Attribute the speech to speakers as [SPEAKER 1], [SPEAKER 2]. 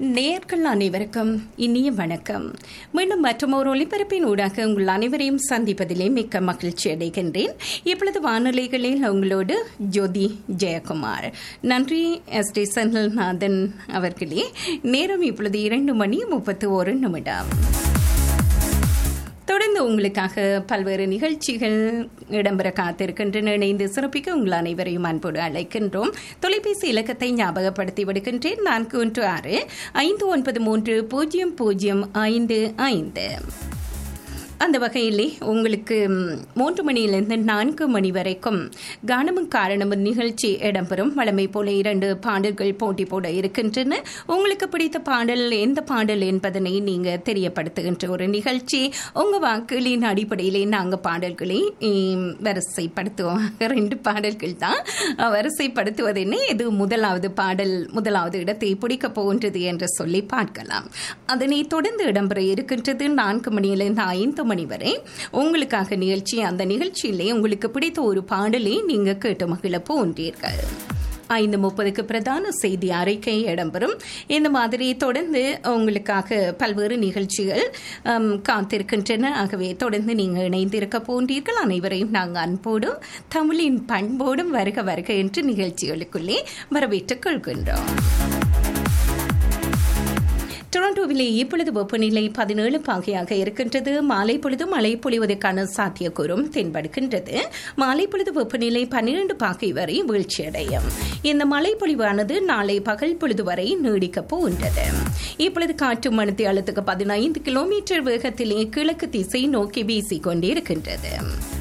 [SPEAKER 1] நேர்கள் அனைவருக்கும் இனிய வணக்கம் மீண்டும் மற்றும் ஒரு ஒளிபரப்பின் ஊடாக உங்கள் அனைவரையும் சந்திப்பதிலே மிக்க மகிழ்ச்சி அடைகின்றேன் இப்பொழுது வானொலிகளில் உங்களோடு ஜோதி ஜெயக்குமார் நன்றி எஸ் டி செந்தில்நாதன் அவர்களே நேரம் இப்பொழுது இரண்டு மணி முப்பத்தி ஒரு நிமிடம் தொடர்ந்து உங்களுக்காக பல்வேறு நிகழ்ச்சிகள் இடம்பெற காத்திருக்கின்றன இணைந்து சிறப்பிக்க உங்கள் அனைவரையும் அன்போடு அழைக்கின்றோம் தொலைபேசி இலக்கத்தை ஞாபகப்படுத்தி விடுகின்றேன் நான்கு ஒன்று ஆறு ஐந்து ஒன்பது மூன்று பூஜ்ஜியம் பூஜ்ஜியம் ஐந்து ஐந்து அந்த வகையிலே உங்களுக்கு மூன்று மணியிலிருந்து நான்கு மணி வரைக்கும் கானமும் காரணமும் நிகழ்ச்சி இடம்பெறும் வளமை போல இரண்டு பாடல்கள் போட்டி போட இருக்கின்றன உங்களுக்கு பிடித்த பாடல் எந்த பாடல் என்பதனை நீங்க தெரியப்படுத்துகின்ற ஒரு நிகழ்ச்சி உங்க வாக்குகளின் அடிப்படையிலே நாங்க பாடல்களை வரிசைப்படுத்துவோம் ரெண்டு பாடல்கள் தான் வரிசைப்படுத்துவதென்ன இது முதலாவது பாடல் முதலாவது இடத்தை பிடிக்க போகின்றது என்று சொல்லி பார்க்கலாம் அதனை தொடர்ந்து இடம்பெற இருக்கின்றது நான்கு மணியிலிருந்து ஐந்து மணி வரை உங்களுக்காக நிகழ்ச்சி அந்த நிகழ்ச்சியிலே உங்களுக்கு பிடித்த ஒரு பாடலை நீங்க கேட்டு மகிழ போன்றீர்கள் ஐந்து முப்பதுக்கு பிரதான செய்தி அறிக்கை இடம்பெறும் இந்த மாதிரி தொடர்ந்து உங்களுக்காக பல்வேறு நிகழ்ச்சிகள் காத்திருக்கின்றன ஆகவே தொடர்ந்து நீங்கள் இணைந்திருக்க போன்றீர்கள் அனைவரையும் நாங்கள் அன்போடும் தமிழின் பண்போடும் வருக வருக என்று நிகழ்ச்சிகளுக்குள்ளே வரவேற்றுக் கொள்கின்றோம் டொரண்டோவிலே இப்பொழுது வெப்பநிலை பதினேழு பாகையாக இருக்கின்றது மாலை பொழுது மழை பொழிவதற்கான சாத்தியக்கூறும் தென்படுகின்றது மாலை பொழுது வெப்பநிலை பன்னிரண்டு பாகை வரை வீழ்ச்சியடையும் இந்த மழை பொழிவானது நாளை பகல் பொழுது வரை நீடிக்கப் போகின்றது இப்பொழுது காற்று மணித்தி அழுத்துக்கு பதினைந்து கிலோமீட்டர் வேகத்திலே கிழக்கு திசை நோக்கி வீசிக் கொண்டிருக்கின்றது